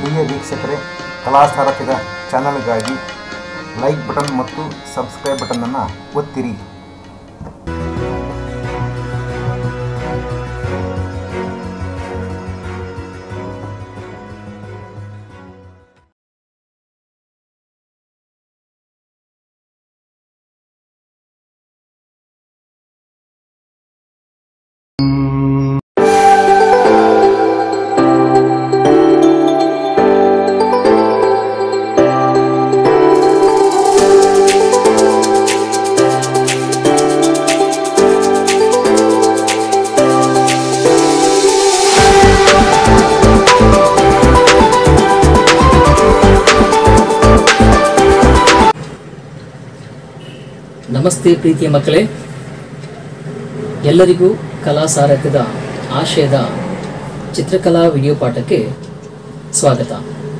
ಪ್ರಿಯ ವೀಕ್ಷಕರೇ ಕಲಾಸಾರಥಿಗ ಚಾನಲ್ಗಾಗಿ ಲೈಕ್ ಬಟನ್ ಮತ್ತು ಸಬ್ಸ್ಕ್ರೈಬ್ ಬಟನನ್ನು ಒತ್ತಿರಿ ನಮಸ್ತೆ ಪ್ರೀತಿಯ ಮಕ್ಕಳೇ ಎಲ್ಲರಿಗೂ ಕಲಾ ಸಾರಥ್ಯದ ಆಶಯದ ಚಿತ್ರಕಲಾ ವಿಡಿಯೋ ಪಾಠಕ್ಕೆ ಸ್ವಾಗತ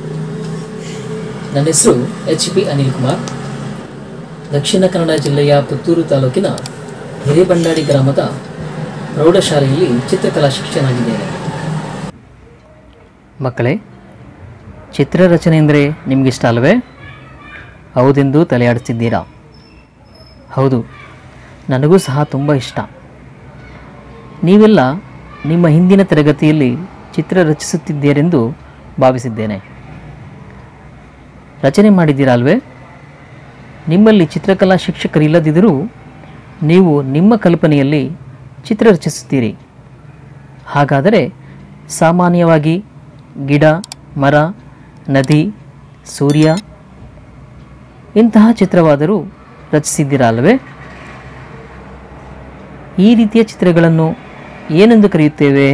ನನ್ನ ಹೆಸರು ಎಚ್ ಪಿ ಅನಿಲ್ ಕುಮಾರ್ ದಕ್ಷಿಣ ಕನ್ನಡ ಜಿಲ್ಲೆಯ ಪುತ್ತೂರು ತಾಲೂಕಿನ ಹಿರೇಬಂಡಾಡಿ ಗ್ರಾಮದ ಪ್ರೌಢಶಾಲೆಯಲ್ಲಿ ಚಿತ್ರಕಲಾ ಶಿಕ್ಷಕನಾಗಿದ್ದೇನೆ ಮಕ್ಕಳೇ ಚಿತ್ರರಚನೆ ಅಂದರೆ ನಿಮಗಿಷ್ಟ ಅಲ್ಲವೇ ಹೌದೆಂದು ತಲೆಯಾಡಿಸಿದ್ದೀರಾ ಹೌದು ನನಗೂ ಸಹ ತುಂಬ ಇಷ್ಟ ನೀವೆಲ್ಲ ನಿಮ್ಮ ಹಿಂದಿನ ತರಗತಿಯಲ್ಲಿ ಚಿತ್ರ ರಚಿಸುತ್ತಿದ್ದೀರೆಂದು ಭಾವಿಸಿದ್ದೇನೆ ರಚನೆ ಮಾಡಿದ್ದೀರಾ ಅಲ್ವೇ ನಿಮ್ಮಲ್ಲಿ ಚಿತ್ರಕಲಾ ಶಿಕ್ಷಕರಿಲ್ಲದಿದ್ದರೂ ನೀವು ನಿಮ್ಮ ಕಲ್ಪನೆಯಲ್ಲಿ ಚಿತ್ರ ರಚಿಸುತ್ತೀರಿ ಹಾಗಾದರೆ ಸಾಮಾನ್ಯವಾಗಿ ಗಿಡ ಮರ ನದಿ ಸೂರ್ಯ ಇಂತಹ ಚಿತ್ರವಾದರೂ ರಚಿಸಿದ್ದೀರಾ ಅಲ್ಲವೇ ಈ ರೀತಿಯ ಚಿತ್ರಗಳನ್ನು ಏನೆಂದು ಕರೆಯುತ್ತೇವೆ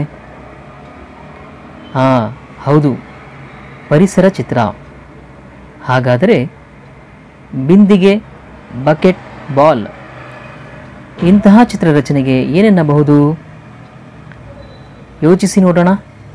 ಹಾಂ ಹೌದು ಪರಿಸರ ಚಿತ್ರ ಹಾಗಾದರೆ ಬಿಂದಿಗೆ ಬಕೆಟ್ ಬಾಲ್ ಇಂತಹ ಚಿತ್ರರಚನೆಗೆ ಏನೆನ್ನಬಹುದು ಯೋಚಿಸಿ ನೋಡೋಣ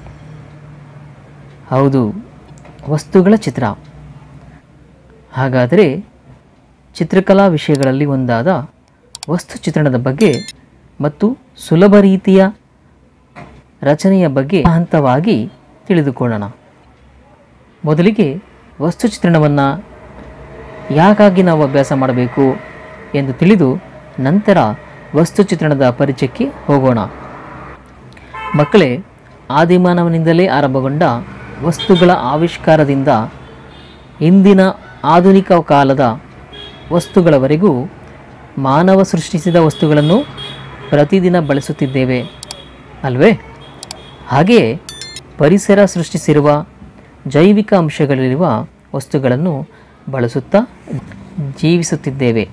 ಹೌದು ವಸ್ತುಗಳ ಚಿತ್ರ ಹಾಗಾದರೆ ಚಿತ್ರಕಲಾ ವಿಷಯಗಳಲ್ಲಿ ಒಂದಾದ ವಸ್ತು ಚಿತ್ರಣದ ಬಗ್ಗೆ ಮತ್ತು ಸುಲಭ ರೀತಿಯ ರಚನೆಯ ಬಗ್ಗೆ ಹಂತವಾಗಿ ತಿಳಿದುಕೊಳ್ಳೋಣ ಮೊದಲಿಗೆ ವಸ್ತು ಚಿತ್ರಣವನ್ನು ಯಾಕಾಗಿ ನಾವು ಅಭ್ಯಾಸ ಮಾಡಬೇಕು ಎಂದು ತಿಳಿದು ನಂತರ ವಸ್ತು ಚಿತ್ರಣದ ಪರಿಚಯಕ್ಕೆ ಹೋಗೋಣ ಮಕ್ಕಳೇ ಆದಿಮಾನವನಿಂದಲೇ ಆರಂಭಗೊಂಡ ವಸ್ತುಗಳ ಆವಿಷ್ಕಾರದಿಂದ ಇಂದಿನ ಆಧುನಿಕ ಕಾಲದ ವಸ್ತುಗಳವರೆಗೂ ಮಾನವ ಸೃಷ್ಟಿಸಿದ ವಸ್ತುಗಳನ್ನು ಪ್ರತಿದಿನ ಬಳಸುತ್ತಿದ್ದೇವೆ ಅಲ್ವೇ ಹಾಗೆಯೇ ಪರಿಸರ ಸೃಷ್ಟಿಸಿರುವ ಜೈವಿಕ ಅಂಶಗಳಿರುವ ವಸ್ತುಗಳನ್ನು ಬಳಸುತ್ತಾ ಜೀವಿಸುತ್ತಿದ್ದೇವೆ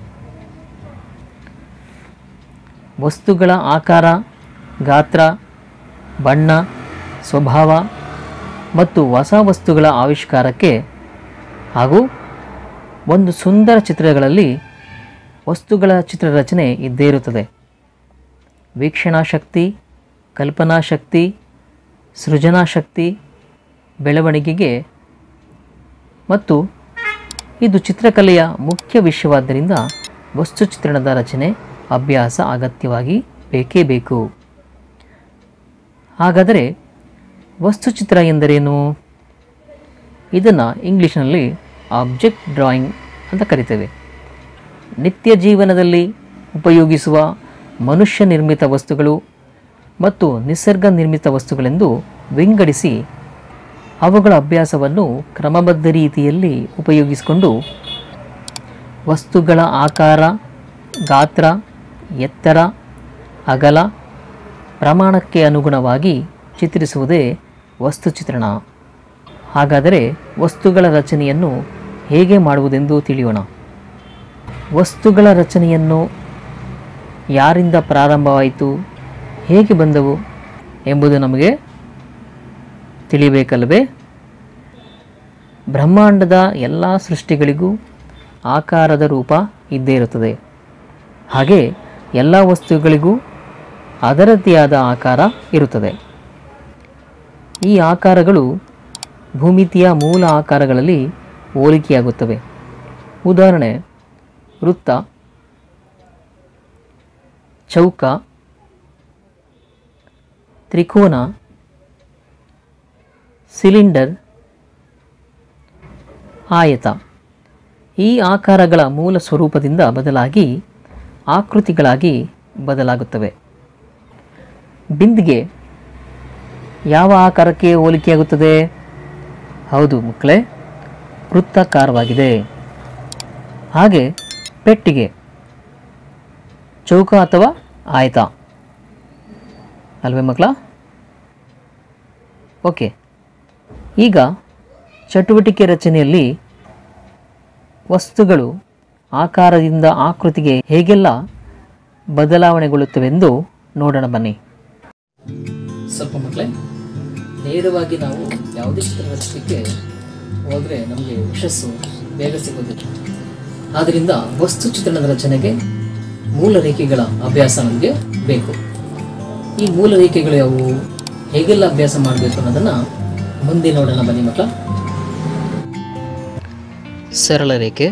ವಸ್ತುಗಳ ಆಕಾರ ಗಾತ್ರ ಬಣ್ಣ ಸ್ವಭಾವ ಮತ್ತು ಹೊಸ ವಸ್ತುಗಳ ಆವಿಷ್ಕಾರಕ್ಕೆ ಹಾಗೂ ಒಂದು ಸುಂದರ ಚಿತ್ರಗಳಲ್ಲಿ ವಸ್ತುಗಳ ಚಿತ್ರರಚನೆ ಇದ್ದೇ ಇರುತ್ತದೆ ವೀಕ್ಷಣಾ ಶಕ್ತಿ ಕಲ್ಪನಾ ಶಕ್ತಿ ಸೃಜನಾ ಶಕ್ತಿ ಬೆಳವಣಿಗೆಗೆ ಮತ್ತು ಇದು ಚಿತ್ರಕಲೆಯ ಮುಖ್ಯ ವಿಷಯವಾದ್ದರಿಂದ ವಸ್ತು ಚಿತ್ರಣದ ರಚನೆ ಅಭ್ಯಾಸ ಅಗತ್ಯವಾಗಿ ಬೇಕೇ ಬೇಕು ಹಾಗಾದರೆ ವಸ್ತುಚಿತ್ರ ಎಂದರೇನು ಇದನ್ನು ಇಂಗ್ಲೀಷ್ನಲ್ಲಿ ಆಬ್ಜೆಕ್ಟ್ ಡ್ರಾಯಿಂಗ್ ಅಂತ ಕರಿತೇವೆ ನಿತ್ಯ ಜೀವನದಲ್ಲಿ ಉಪಯೋಗಿಸುವ ಮನುಷ್ಯ ನಿರ್ಮಿತ ವಸ್ತುಗಳು ಮತ್ತು ನಿಸರ್ಗ ನಿರ್ಮಿತ ವಸ್ತುಗಳೆಂದು ವಿಂಗಡಿಸಿ ಅವುಗಳ ಅಭ್ಯಾಸವನ್ನು ಕ್ರಮಬದ್ಧ ರೀತಿಯಲ್ಲಿ ಉಪಯೋಗಿಸಿಕೊಂಡು ವಸ್ತುಗಳ ಆಕಾರ ಗಾತ್ರ ಎತ್ತರ ಅಗಲ ಪ್ರಮಾಣಕ್ಕೆ ಅನುಗುಣವಾಗಿ ಚಿತ್ರಿಸುವುದೇ ವಸ್ತು ಚಿತ್ರಣ ಹಾಗಾದರೆ ವಸ್ತುಗಳ ರಚನೆಯನ್ನು ಹೇಗೆ ಮಾಡುವುದೆಂದು ತಿಳಿಯೋಣ ವಸ್ತುಗಳ ರಚನೆಯನ್ನು ಯಾರಿಂದ ಪ್ರಾರಂಭವಾಯಿತು ಹೇಗೆ ಬಂದವು ಎಂಬುದು ನಮಗೆ ತಿಳಿಯಬೇಕಲ್ಲವೇ ಬ್ರಹ್ಮಾಂಡದ ಎಲ್ಲ ಸೃಷ್ಟಿಗಳಿಗೂ ಆಕಾರದ ರೂಪ ಇದ್ದೇ ಇರುತ್ತದೆ ಹಾಗೆ ಎಲ್ಲ ವಸ್ತುಗಳಿಗೂ ಅದರದ್ದೇ ಆದ ಆಕಾರ ಇರುತ್ತದೆ ಈ ಆಕಾರಗಳು ಭೂಮಿತಿಯ ಮೂಲ ಆಕಾರಗಳಲ್ಲಿ ಹೋಲಿಕೆಯಾಗುತ್ತವೆ ಉದಾಹರಣೆ ವೃತ್ತ ಚೌಕ ತ್ರಿಕೋನ ಸಿಲಿಂಡರ್ ಆಯತ ಈ ಆಕಾರಗಳ ಮೂಲ ಸ್ವರೂಪದಿಂದ ಬದಲಾಗಿ ಆಕೃತಿಗಳಾಗಿ ಬದಲಾಗುತ್ತವೆ ಬಿಂದಿಗೆ ಯಾವ ಆಕಾರಕ್ಕೆ ಹೋಲಿಕೆಯಾಗುತ್ತದೆ ಹೌದು ಮಕ್ಕಳೇ ವೃತ್ತಾಕಾರವಾಗಿದೆ ಹಾಗೆ ಪೆಟ್ಟಿಗೆ ಚೌಕ ಅಥವಾ ಆಯತ ಅಲ್ವೇ ಮಕ್ಕಳ ಓಕೆ ಈಗ ಚಟುವಟಿಕೆ ರಚನೆಯಲ್ಲಿ ವಸ್ತುಗಳು ಆಕಾರದಿಂದ ಆಕೃತಿಗೆ ಹೇಗೆಲ್ಲ ಬದಲಾವಣೆಗೊಳ್ಳುತ್ತವೆಂದು ನೋಡೋಣ ಬನ್ನಿ ಸ್ವಲ್ಪ ಮಕ್ಕಳೇ ನೇರವಾಗಿ ನಾವು ಯಾವುದೇ ಚಿತ್ರ ರಚಿಸಲಿಕ್ಕೆ ಹೋದರೆ ನಮಗೆ ಯಶಸ್ಸು ಬೇಗ ಸಿಗೋದಿಲ್ಲ ಆದ್ದರಿಂದ ವಸ್ತು ಚಿತ್ರಣದ ರಚನೆಗೆ ಮೂಲ ರೇಖೆಗಳ ಅಭ್ಯಾಸ ನಮಗೆ ಬೇಕು ಈ ಮೂಲ ರೇಖೆಗಳು ಯಾವುವು ಹೇಗೆಲ್ಲ ಅಭ್ಯಾಸ ಮಾಡಬೇಕು ಅನ್ನೋದನ್ನು ಮುಂದೆ ನೋಡೋಣ ಬನ್ನಿ ಮಕ್ಕಳ ಸರಳ ರೇಖೆ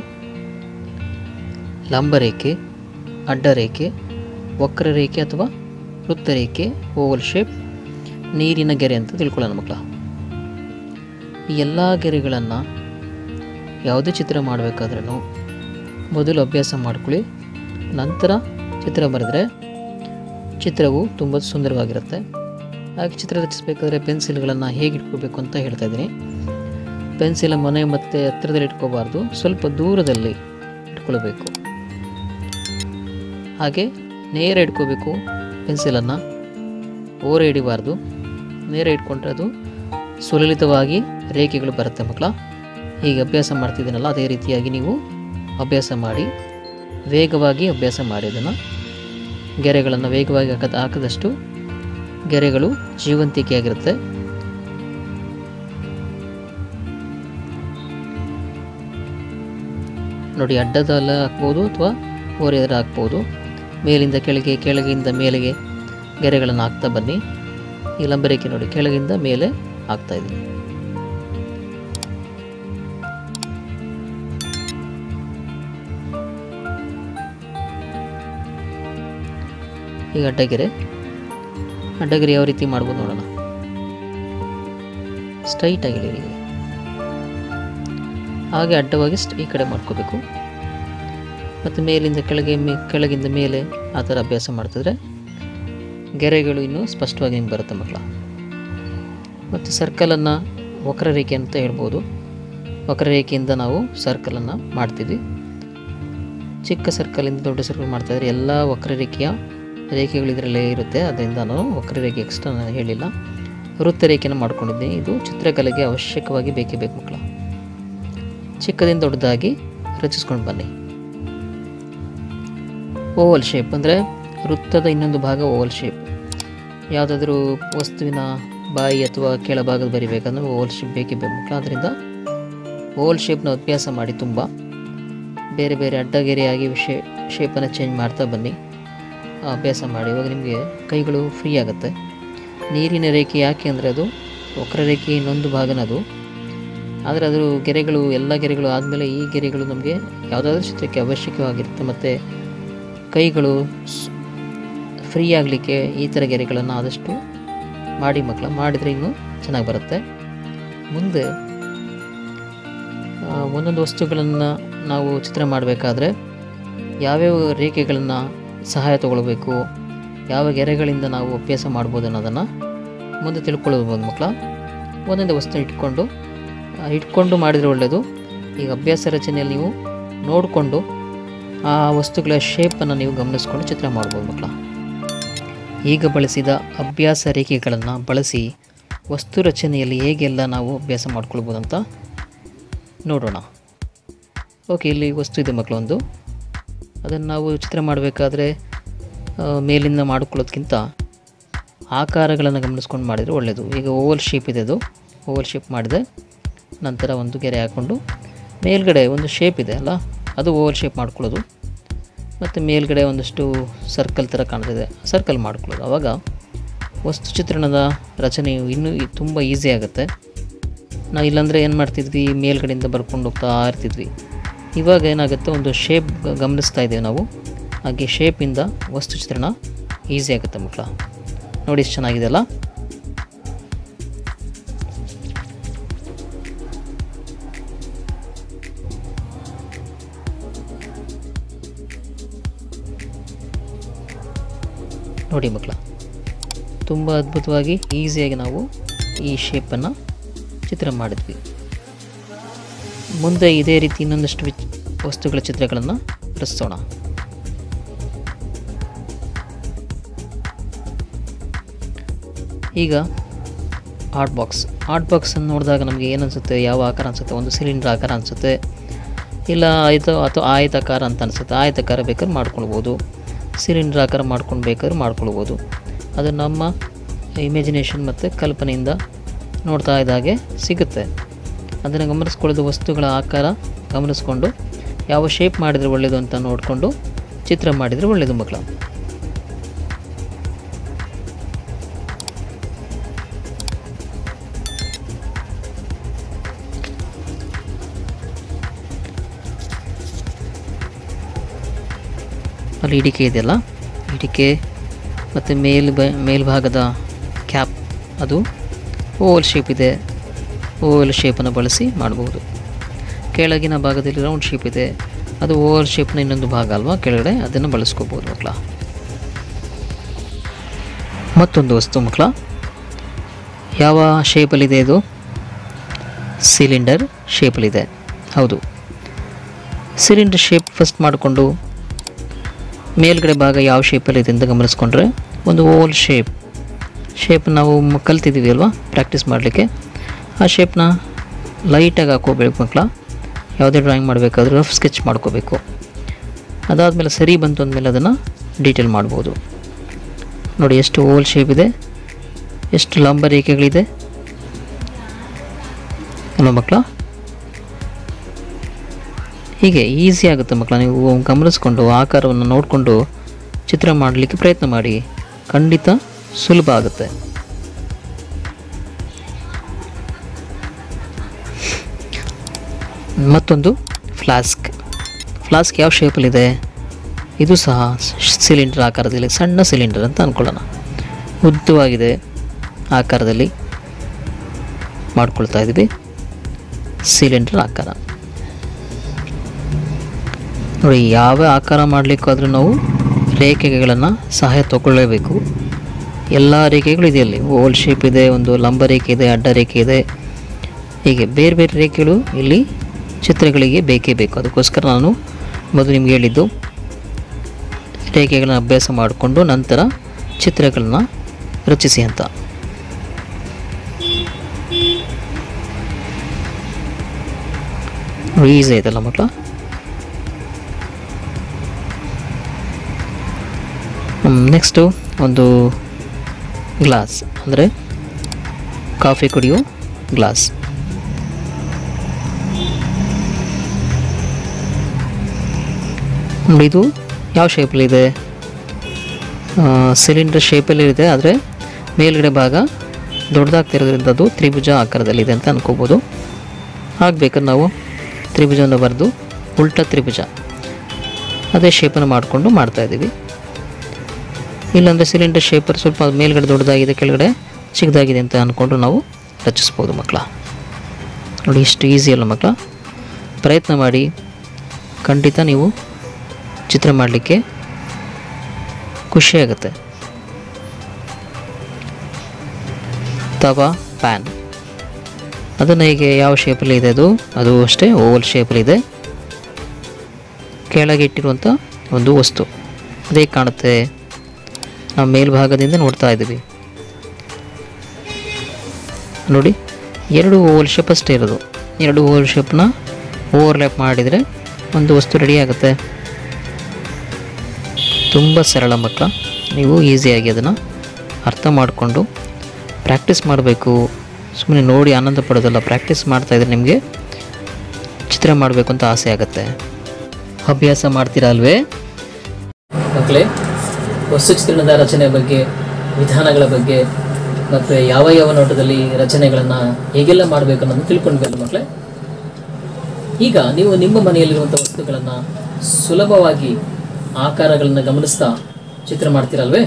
ಲಂಬರೇಖೆ ಅಡ್ಡರೇಖೆ ವಕ್ರರೇಖೆ ಅಥವಾ ವೃತ್ತರೇಖೆ ಓವಲ್ ಶೇಪ್ ನೀರಿನ ಗೆರೆ ಅಂತ ತಿಳ್ಕೊಳ್ಳೋಣ ಮಕ್ಕಳ ಈ ಎಲ್ಲ ಗೆರೆಗಳನ್ನು ಯಾವುದೇ ಚಿತ್ರ ಮಾಡಬೇಕಾದ್ರೂ ಮೊದಲು ಅಭ್ಯಾಸ ಮಾಡ್ಕೊಳ್ಳಿ ನಂತರ ಚಿತ್ರ ಬರೆದ್ರೆ ಚಿತ್ರವು ತುಂಬ ಸುಂದರವಾಗಿರುತ್ತೆ ಹಾಗೆ ಚಿತ್ರ ರಚಿಸಬೇಕಾದ್ರೆ ಪೆನ್ಸಿಲ್ಗಳನ್ನು ಹೇಗೆ ಇಟ್ಕೋಬೇಕು ಅಂತ ಹೇಳ್ತಾ ಇದ್ದೀನಿ ಪೆನ್ಸಿಲ್ ಮನೆ ಮತ್ತು ಹತ್ತಿರದಲ್ಲಿ ಇಟ್ಕೋಬಾರ್ದು ಸ್ವಲ್ಪ ದೂರದಲ್ಲಿ ಇಟ್ಕೊಳ್ಬೇಕು ಹಾಗೆ ನೇರ ಇಟ್ಕೋಬೇಕು ಪೆನ್ಸಿಲನ್ನು ಓರೆ ಹಿಡಿಬಾರ್ದು ನೇರ ಇಟ್ಕೊಂಡ್ರೆ ಅದು ಸುಲಲಿತವಾಗಿ ರೇಖೆಗಳು ಬರುತ್ತೆ ಮಕ್ಕಳ ಹೀಗೆ ಅಭ್ಯಾಸ ಮಾಡ್ತಿದ್ದೀನಲ್ಲ ಅದೇ ರೀತಿಯಾಗಿ ನೀವು ಅಭ್ಯಾಸ ಮಾಡಿ ವೇಗವಾಗಿ ಅಭ್ಯಾಸ ಮಾಡಿ ಅದನ್ನು ಗೆರೆಗಳನ್ನು ವೇಗವಾಗಿ ಹಾಕದ ಹಾಕಿದಷ್ಟು ಗೆರೆಗಳು ಜೀವಂತಿಕೆಯಾಗಿರುತ್ತೆ ನೋಡಿ ಅಡ್ಡದಲ್ಲ ಹಾಕ್ಬೋದು ಅಥವಾ ಓರೆದರ ಹಾಕ್ಬೋದು ಮೇಲಿಂದ ಕೆಳಗೆ ಕೆಳಗಿಂದ ಮೇಲೆಗೆ ಗೆರೆಗಳನ್ನು ಹಾಕ್ತಾ ಬನ್ನಿ ಈ ಲಂಬರೇಖೆ ನೋಡಿ ಕೆಳಗಿಂದ ಮೇಲೆ ಹಾಕ್ತಾ ಇದ್ದೀನಿ ಈಗ ಅಡ್ಡಗೆರೆ ಅಡ್ಡಗೆರೆ ಯಾವ ರೀತಿ ಮಾಡ್ಬೋದು ನೋಡೋಣ ಸ್ಟ್ರೈಟ್ ಆಗಿ ಇಳಿರಿ. ಹಾಗೆ ಅಡ್ಡವಾಗಿ ಸ್ಟ್- ಈ ಕಡೆ ಮಾಡ್ಕೋಬೇಕು ಮತ್ತು ಮೇಲಿಂದ ಕೆಳಗೆ ಮೇ ಕೆಳಗಿಂದ ಮೇಲೆ ಆ ಥರ ಅಭ್ಯಾಸ ಮಾಡ್ತಿದ್ರೆ ಗೆರೆಗಳು ಇನ್ನೂ ಸ್ಪಷ್ಟವಾಗಿ ನಿಮ್ಗೆ ಬರುತ್ತೆ ಮಕ್ಕಳ ಮತ್ತು ಸರ್ಕಲನ್ನು ವಕ್ರರೇಖೆ ಅಂತ ಹೇಳ್ಬೋದು ವಕ್ರರೇಖೆಯಿಂದ ನಾವು ಸರ್ಕಲನ್ನು ಮಾಡ್ತೀವಿ ಚಿಕ್ಕ ಸರ್ಕಲಿಂದ ದೊಡ್ಡ ಸರ್ಕಲ್ ಮಾಡ್ತಾಯಿದ್ರೆ ಎಲ್ಲ ವಕ್ರರೇಖೆಯ ರೇಖೆಗಳು ಇದರಲ್ಲೇ ಇರುತ್ತೆ ಅದರಿಂದ ನಾನು ವಕ್ರರೇಖೆ ಎಕ್ಸ್ಟ್ರಾ ನಾನು ಹೇಳಿಲ್ಲ ವೃತ್ತರೇಖೆನ ಮಾಡ್ಕೊಂಡಿದ್ದೀನಿ ಇದು ಚಿತ್ರಕಲೆಗೆ ಅವಶ್ಯಕವಾಗಿ ಬೇಕೇ ಬೇಕು ಮಕ್ಕಳ ಚಿಕ್ಕದಿಂದ ದೊಡ್ಡದಾಗಿ ರಚಿಸ್ಕೊಂಡು ಬನ್ನಿ ಓವಲ್ ಶೇಪ್ ಅಂದರೆ ವೃತ್ತದ ಇನ್ನೊಂದು ಭಾಗ ಓವಲ್ ಶೇಪ್ ಯಾವುದಾದ್ರೂ ವಸ್ತುವಿನ ಬಾಯಿ ಅಥವಾ ಕೆಳಭಾಗದ ಬರಿಬೇಕಂದ್ರೆ ಓವಲ್ ಶೇಪ್ ಬೇಕೇ ಬೇಕು ಮಕ್ಕಳ ಆದ್ದರಿಂದ ಓವಲ್ ಶೇಪ್ನ ಅಭ್ಯಾಸ ಮಾಡಿ ತುಂಬ ಬೇರೆ ಬೇರೆ ಅಡ್ಡಗೆರೆಯಾಗಿ ಶೇ ಶೇಪನ್ನು ಚೇಂಜ್ ಮಾಡ್ತಾ ಬನ್ನಿ ಆ ಅಭ್ಯಾಸ ಮಾಡಿ ಇವಾಗ ನಿಮಗೆ ಕೈಗಳು ಫ್ರೀ ಆಗುತ್ತೆ ನೀರಿನ ರೇಖೆ ಯಾಕೆ ಅಂದರೆ ಅದು ವಕ್ರರೇಖೆ ಇನ್ನೊಂದು ಭಾಗನ ಅದು ಆದರೆ ಅದರ ಗೆರೆಗಳು ಎಲ್ಲ ಗೆರೆಗಳು ಆದಮೇಲೆ ಈ ಗೆರೆಗಳು ನಮಗೆ ಯಾವುದಾದ್ರೂ ಚಿತ್ರಕ್ಕೆ ಅವಶ್ಯಕವಾಗಿರುತ್ತೆ ಮತ್ತು ಕೈಗಳು ಫ್ರೀ ಆಗಲಿಕ್ಕೆ ಈ ಥರ ಗೆರೆಗಳನ್ನು ಆದಷ್ಟು ಮಾಡಿ ಮಕ್ಕಳ ಮಾಡಿದರೆ ಇನ್ನೂ ಚೆನ್ನಾಗಿ ಬರುತ್ತೆ ಮುಂದೆ ಆ, ಒಂದೊಂದು ವಸ್ತುಗಳನ್ನು ನಾವು ಚಿತ್ರ ಮಾಡಬೇಕಾದ್ರೆ ಯಾವ್ಯಾವ ರೇಖೆಗಳನ್ನು ಸಹಾಯ ತಗೊಳ್ಬೇಕು ಯಾವ ಗೆರೆಗಳಿಂದ ನಾವು ಅಭ್ಯಾಸ ಮಾಡ್ಬೋದು ಅನ್ನೋದನ್ನು ಮುಂದೆ ತಿಳ್ಕೊಳ್ಳೋದು ಮಕ್ಕಳ ಒಂದೊಂದು ವಸ್ತು ಇಟ್ಕೊಂಡು ಆ, ಇಟ್ಕೊಂಡು ಮಾಡಿದರೆ ಒಳ್ಳೆಯದು ಈಗ ಅಭ್ಯಾಸ ರಚನೆಯಲ್ಲಿ ನೀವು ನೋಡಿಕೊಂಡು ಆ ವಸ್ತುಗಳ ಶೇಪನ್ನು ನೀವು ಗಮನಿಸ್ಕೊಂಡು ಚಿತ್ರ ಮಾಡ್ಬೋದು ಮಕ್ಕಳ ಈಗ ಬಳಸಿದ ಅಭ್ಯಾಸ ರೇಖೆಗಳನ್ನು ಬಳಸಿ ವಸ್ತು ರಚನೆಯಲ್ಲಿ ಹೇಗೆಲ್ಲ ನಾವು ಅಭ್ಯಾಸ ಮಾಡ್ಕೊಳ್ಬೋದು ಅಂತ ನೋಡೋಣ ಓಕೆ ಇಲ್ಲಿ ವಸ್ತು ಇದೆ ಮಕ್ಕಳು ಒಂದು ಅದನ್ನು ನಾವು ಚಿತ್ರ ಮಾಡಬೇಕಾದ್ರೆ ಆ, ಮೇಲಿಂದ ಮಾಡ್ಕೊಳ್ಳೋದ್ಕಿಂತ ಆಕಾರಗಳನ್ನು ಗಮನಿಸ್ಕೊಂಡು ಮಾಡಿದರೆ ಒಳ್ಳೆಯದು ಈಗ ಓವಲ್ ಶೇಪ್ ಇದೆ ಅದು ಓವಲ್ ಶೇಪ್ ಮಾಡಿದೆ ನಂತರ ಒಂದು ಗೆರೆ ಹಾಕ್ಕೊಂಡು ಮೇಲ್ಗಡೆ ಒಂದು ಶೇಪ್ ಇದೆ ಅಲ್ಲ ಅದು ಓವಲ್ ಶೇಪ್ ಮಾಡ್ಕೊಳ್ಳೋದು ಮತ್ತು ಮೇಲ್ಗಡೆ ಒಂದಷ್ಟು ಸರ್ಕಲ್ ಥರ ಕಾಣ್ತಿದೆ ಸರ್ಕಲ್ ಮಾಡ್ಕೊಳ್ಳೋದು ಆವಾಗ ವಸ್ತು ಚಿತ್ರಣದ ರಚನೆಯು ಇನ್ನೂ ಈ- ತುಂಬ ಈಸಿ ಆಗುತ್ತೆ ನಾವು ಇಲ್ಲಾಂದರೆ ಏನು ಮಾಡ್ತಿದ್ವಿ ಮೇಲ್ಗಡೆಯಿಂದ ಬರ್ಕೊಂಡು ಹೋಗ್ತಾ ಇರ್ತಿದ್ವಿ ಇವಾಗ ಏನಾಗುತ್ತೆ ಒಂದು ಶೇಪ್ ಗಮನಿಸ್ತಾ ಇದ್ದೇವೆ ನಾವು ಹಾಗೆ ಶೇಪಿಂದ ವಸ್ತು ಚಿತ್ರಣ ಈಸಿ ಆಗುತ್ತೆ ಮಕ್ಕಳ ನೋಡಿ ಎಷ್ಟು ಚೆನ್ನಾಗಿದೆ ಅಲ್ಲ ನೋಡಿ ಮಕ್ಕಳ ತುಂಬ ಅದ್ಭುತವಾಗಿ ಈಸಿಯಾಗಿ ನಾವು ಈ ಶೇಪನ್ನು ಚಿತ್ರ ಮಾಡಿದ್ವಿ ಮುಂದೆ ಇದೇ ರೀತಿ ಇನ್ನೊಂದಷ್ಟು ವಿಚ್ ವಸ್ತುಗಳ ಚಿತ್ರಗಳನ್ನು ರಚಿಸೋಣ ಈಗ ಆರ್ಟ್ ಬಾಕ್ಸ್ ಆರ್ಟ್ ಬಾಕ್ಸನ್ನು ನೋಡಿದಾಗ ನಮಗೆ ಏನು ಅನಿಸುತ್ತೆ ಯಾವ ಆಕಾರ ಅನಿಸುತ್ತೆ ಒಂದು ಸಿಲಿಂಡರ್ ಆಕಾರ ಅನಿಸುತ್ತೆ ಇಲ್ಲ ಆಯ್ತು ಅಥವಾ ಆಯತಾಕಾರ ಅಂತ ಅನಿಸುತ್ತೆ ಆಯತಾಕಾರ ಬೇಕಾದ್ರೆ ಮಾಡ್ಕೊಳ್ಬೋದು ಸಿಲಿಂಡರ್ ಆಕಾರ ಮಾಡ್ಕೊಂಡು ಬೇಕಾದ್ರೆ ಮಾಡ್ಕೊಳ್ಬೋದು ಅದು ನಮ್ಮ ಇಮ್ಯಾಜಿನೇಷನ್ ಮತ್ತು ಕಲ್ಪನೆಯಿಂದ ನೋಡ್ತಾ ಇದ್ದಾಗೆ ಸಿಗುತ್ತೆ ಅದನ್ನು ಗಮನಿಸ್ಕೊಳ್ಳೋದು ವಸ್ತುಗಳ ಆಕಾರ ಗಮನಿಸ್ಕೊಂಡು ಯಾವ ಶೇಪ್ ಮಾಡಿದರೆ ಒಳ್ಳೆಯದು ಅಂತ ನೋಡಿಕೊಂಡು ಚಿತ್ರ ಮಾಡಿದರೆ ಒಳ್ಳೆಯದು ಮಕ್ಕಳ ಅಲ್ಲಿ ಇಡಿಕೆ ಇದೆಯಲ್ಲ ಇಡಿಕೆ ಮತ್ತು ಮೇಲ್ ಬ ಮೇಲ್ಭಾಗದ ಕ್ಯಾಪ್ ಅದು ಓವಲ್ ಶೇಪ್ ಇದೆ ಓವಲ್ ಶೇಪನ್ನು ಬಳಸಿ ಮಾಡಬಹುದು ಕೆಳಗಿನ ಭಾಗದಲ್ಲಿ ರೌಂಡ್ ಶೇಪ್ ಇದೆ ಅದು ಓವಲ್ ಶೇಪ್ನ ಇನ್ನೊಂದು ಭಾಗ ಅಲ್ವಾ ಕೆಳಗಡೆ ಅದನ್ನು ಬಳಸ್ಕೋಬೋದು ಮಕ್ಕಳ ಮತ್ತೊಂದು ವಸ್ತು ಮಕ್ಕಳ ಯಾವ ಶೇಪಲ್ಲಿದೆ ಇದು ಸಿಲಿಂಡರ್ ಶೇಪಲ್ಲಿದೆ ಹೌದು ಸಿಲಿಂಡರ್ ಶೇಪ್ ಫಸ್ಟ್ ಮಾಡಿಕೊಂಡು ಮೇಲ್ಗಡೆ ಭಾಗ ಯಾವ ಶೇಪಲ್ಲಿದೆ ಅಂತ ಗಮನಿಸ್ಕೊಂಡ್ರೆ ಒಂದು ಓವಲ್ ಶೇಪ್ ಶೇಪ್ ನಾವು ಮ- ಕಲ್ತಿದ್ದೀವಿ ಅಲ್ವಾ ಪ್ರಾಕ್ಟೀಸ್ ಮಾಡಲಿಕ್ಕೆ ಆ ಶೇಪ್ನ ಲೈಟಾಗಿ ಹಾಕೋಬೇಕು ಮಕ್ಕಳ ಯಾವುದೇ ಡ್ರಾಯಿಂಗ್ ಮಾಡಬೇಕಾದ್ರೂ ರಫ್ ಸ್ಕೆಚ್ ಮಾಡ್ಕೋಬೇಕು ಅದಾದಮೇಲೆ ಸರಿ ಬಂತು ಅಂದಮೇಲೆ ಅದನ್ನು ಡೀಟೇಲ್ ಮಾಡ್ಬೋದು ನೋಡಿ ಎಷ್ಟು ಓವಲ್ ಶೇಪ್ ಇದೆ ಎಷ್ಟು ಲಂಬ ರೇಖೆಗಳಿದೆ ಅಲ್ವಾ ಮಕ್ಕಳ ಹೀಗೆ ಈಸಿ ಆಗುತ್ತೆ ಮಕ್ಕಳ ನೀವು ಗಮನಿಸ್ಕೊಂಡು ಆಕಾರವನ್ನು ನೋಡಿಕೊಂಡು ಚಿತ್ರ ಮಾಡಲಿಕ್ಕೆ ಪ್ರಯತ್ನ ಮಾಡಿ ಖಂಡಿತ ಸುಲಭ ಆಗುತ್ತೆ ಮತ್ತೊಂದು ಫ್ಲಾಸ್ಕ್ ಫ್ಲಾಸ್ಕ್ ಯಾವ ಶೇಪಲ್ಲಿದೆ ಇದು ಸಹ ಸಿಲಿಂಡರ್ ಆಕಾರದಲ್ಲಿ ಸಣ್ಣ ಸಿಲಿಂಡರ್ ಅಂತ ಅಂದ್ಕೊಳ್ಳೋಣ ಉದ್ದವಾಗಿದೆ ಆಕಾರದಲ್ಲಿ ಮಾಡ್ಕೊಳ್ತಾ ಇದ್ದೀವಿ ಸಿಲಿಂಡರ್ ಆಕಾರ ನೋಡಿ ಯಾವ ಆಕಾರ ಮಾಡಲಿಕ್ಕಾದ್ರೂ ನಾವು ರೇಖೆಗಳನ್ನು ಸಹಾಯ ತಗೊಳ್ಳೇಬೇಕು ಎಲ್ಲ ರೇಖೆಗಳು ಇದೆಯಲ್ಲಿ ಓಲ್ ಶೇಪ್ ಇದೆ ಒಂದು ಲಂಬ ರೇಖೆ ಇದೆ ಅಡ್ಡ ರೇಖೆ ಇದೆ ಹೀಗೆ ಬೇರೆ ಬೇರೆ ರೇಖೆಗಳು ಇಲ್ಲಿ ಚಿತ್ರಗಳಿಗೆ ಬೇಕೇ ಬೇಕು ಅದಕ್ಕೋಸ್ಕರ ನಾನು ಮೊದಲು ನಿಮ್ಗೆ ಹೇಳಿದ್ದು ರೇಖೆಗಳನ್ನ ಅಭ್ಯಾಸ ಮಾಡಿಕೊಂಡು ನಂತರ ಚಿತ್ರಗಳನ್ನ ರಚಿಸಿ ಅಂತ ಈಸಿ ಆಯ್ತಲ್ಲ ಮಕ್ಕಳ ನೆಕ್ಸ್ಟು ಒಂದು ಗ್ಲಾಸ್ ಅಂದರೆ ಕಾಫಿ ಕುಡಿಯೋ ಗ್ಲಾಸ್ ನೋಡಿ ಇದು ಯಾವ ಶೇಪಲ್ಲಿದೆ ಸಿಲಿಂಡರ್ ಶೇಪಲ್ಲಿ ಇದೆ ಆದರೆ ಮೇಲ್ಗಡೆ ಭಾಗ ದೊಡ್ಡದಾಗ್ತಿರೋದ್ರಿಂದ ಅದು ತ್ರಿಭುಜ ಆಕಾರದಲ್ಲಿದೆ ಅಂತ ಅನ್ಕೋಬೋದು ಆಗಬೇಕಾದ್ರೆ ನಾವು ತ್ರಿಭುಜವನ್ನು ಬರೆದು ಉಲ್ಟಾ ತ್ರಿಭುಜ ಅದೇ ಶೇಪನ್ನು ಮಾಡಿಕೊಂಡು ಮಾಡ್ತಾಯಿದ್ದೀವಿ ಇಲ್ಲಾಂದರೆ ಸಿಲಿಂಡರ್ ಶೇಪರ್ ಸ್ವಲ್ಪ ಮೇಲ್ಗಡೆ ದೊಡ್ಡದಾಗಿದೆ ಕೆಳಗಡೆ ಚಿಕ್ಕದಾಗಿದೆ ಅಂತ ಅಂದ್ಕೊಂಡು ನಾವು ರಚಿಸ್ಬೋದು ಮಕ್ಕಳ ನೋಡಿ ಇಷ್ಟು ಈಸಿ ಅಲ್ಲ ಮಕ್ಕಳ ಪ್ರಯತ್ನ ಮಾಡಿ ಖಂಡಿತ ನೀವು ಚಿತ್ರ ಮಾಡಲಿಕ್ಕೆ ಖುಷಿಯಾಗುತ್ತೆ ತವಾ ಪ್ಯಾನ್ ಅದನ್ನು ಹೀಗೆ ಯಾವ ಶೇಪಲ್ಲಿ ಇದೆ ಅದು ಅದು ಅಷ್ಟೇ ಓವಲ್ ಶೇಪಲ್ಲಿದೆ ಕೆಳಗೆ ಇಟ್ಟಿರುವಂಥ ಒಂದು ವಸ್ತು ಅದೇ ಕಾಣುತ್ತೆ ನಾವು ಮೇಲ್ಭಾಗದಿಂದ ನೋಡ್ತಾ ಇದ್ದೀವಿ ನೋಡಿ ಎರಡು ಓವಲ್ ಶೇಪ್ ಅಷ್ಟೇ ಇರೋದು ಎರಡು ಓವಲ್ ಶೇಪ್ನ ಓವರ್ಲ್ಯಾಪ್ ಮಾಡಿದರೆ ಒಂದು ವಸ್ತು ರೆಡಿ ಆಗುತ್ತೆ ತುಂಬ ಸರಳ ಮಕ್ಕಳ ನೀವು ಈಸಿಯಾಗಿ ಅದನ್ನು ಅರ್ಥ ಮಾಡಿಕೊಂಡು ಪ್ರಾಕ್ಟೀಸ್ ಮಾಡಬೇಕು ಸುಮ್ಮನೆ ನೋಡಿ ಆನಂದ ಪಡೋದಲ್ಲ ಪ್ರಾಕ್ಟೀಸ್ ಮಾಡ್ತಾಯಿದ್ರೆ ನಿಮಗೆ ಚಿತ್ರ ಮಾಡಬೇಕು ಅಂತ ಆಸೆ ಆಗುತ್ತೆ ಅಭ್ಯಾಸ ಮಾಡ್ತೀರಾ ಅಲ್ವೇ ಮಕ್ಕಳೇ ವಸ್ತು ಚಿತ್ರಣದ ರಚನೆ ಬಗ್ಗೆ ವಿಧಾನಗಳ ಬಗ್ಗೆ ಮತ್ತು ಯಾವ ಯಾವ ನೋಟದಲ್ಲಿ ರಚನೆಗಳನ್ನು ಹೇಗೆಲ್ಲ ಮಾಡಬೇಕು ಅನ್ನೋದು ತಿಳ್ಕೊಂಡ್ಬೇಕು ಮಕ್ಕಳೇ ಈಗ ನೀವು ನಿಮ್ಮ ಮನೆಯಲ್ಲಿರುವಂಥ ವಸ್ತುಗಳನ್ನು ಸುಲಭವಾಗಿ ಆಕಾರಗಳನ್ನು ಗಮನಿಸ್ತಾ ಚಿತ್ರ ಮಾಡ್ತೀರಲ್ವೇ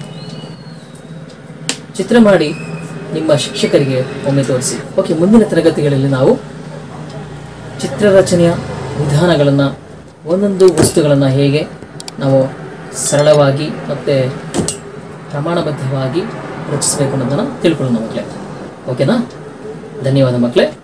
ಚಿತ್ರ ಮಾಡಿ ನಿಮ್ಮ ಶಿಕ್ಷಕರಿಗೆ ಒಮ್ಮೆ ತೋರಿಸಿ ಓಕೆ ಮುಂದಿನ ತರಗತಿಗಳಲ್ಲಿ ನಾವು ಚಿತ್ರರಚನೆಯ ವಿಧಾನಗಳನ್ನು ಒಂದೊಂದು ವಸ್ತುಗಳನ್ನು ಹೇಗೆ ನಾವು ಸರಳವಾಗಿ ಮತ್ತು ಪ್ರಮಾಣಬದ್ಧವಾಗಿ ರಚಿಸಬೇಕು ಅನ್ನೋದನ್ನು ತಿಳ್ಕೊಳ್ಳೋಣ ಮಕ್ಕಳೇ ಓಕೆನಾ ಧನ್ಯವಾದ ಮಕ್ಕಳೇ